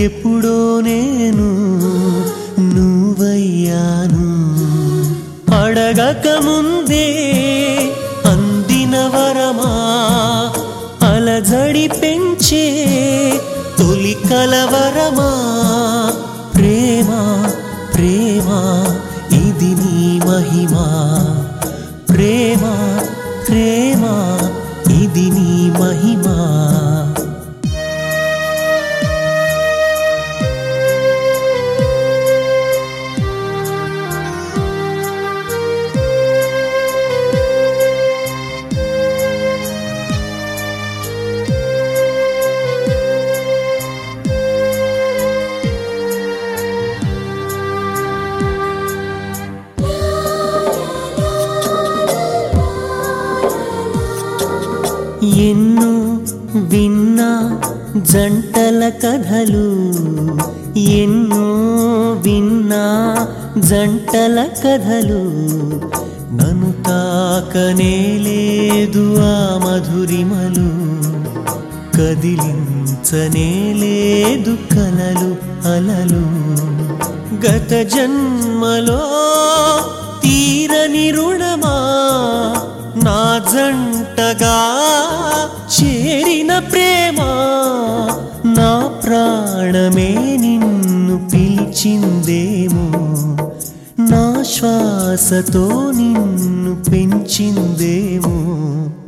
ఎప్పుడో నేను నువ్వయ్యాను అడగక ముందే అందిన వరమా అలజడి పెంచే తొలి కలవరమా ప్రేమ ప్రేమ ఇది నీ మహిమా ప్రేమ ప్రేమ ఇది నీ మహిమా ఎన్నో విన్నా జంటల కథలు ఎన్నో విన్నా జంటల కథలు నన్ను తాకనే లేదు ఆ మధురిమలు కదిలించనే లేదు కలలు అలలు గత జన్మలో తీరని రుణమా నా జంటగా చేరిన ప్రేమ నా ప్రాణమే నిన్ను పిలిచిందేమో నా శ్వాసతో నిన్ను పెంచిందేమో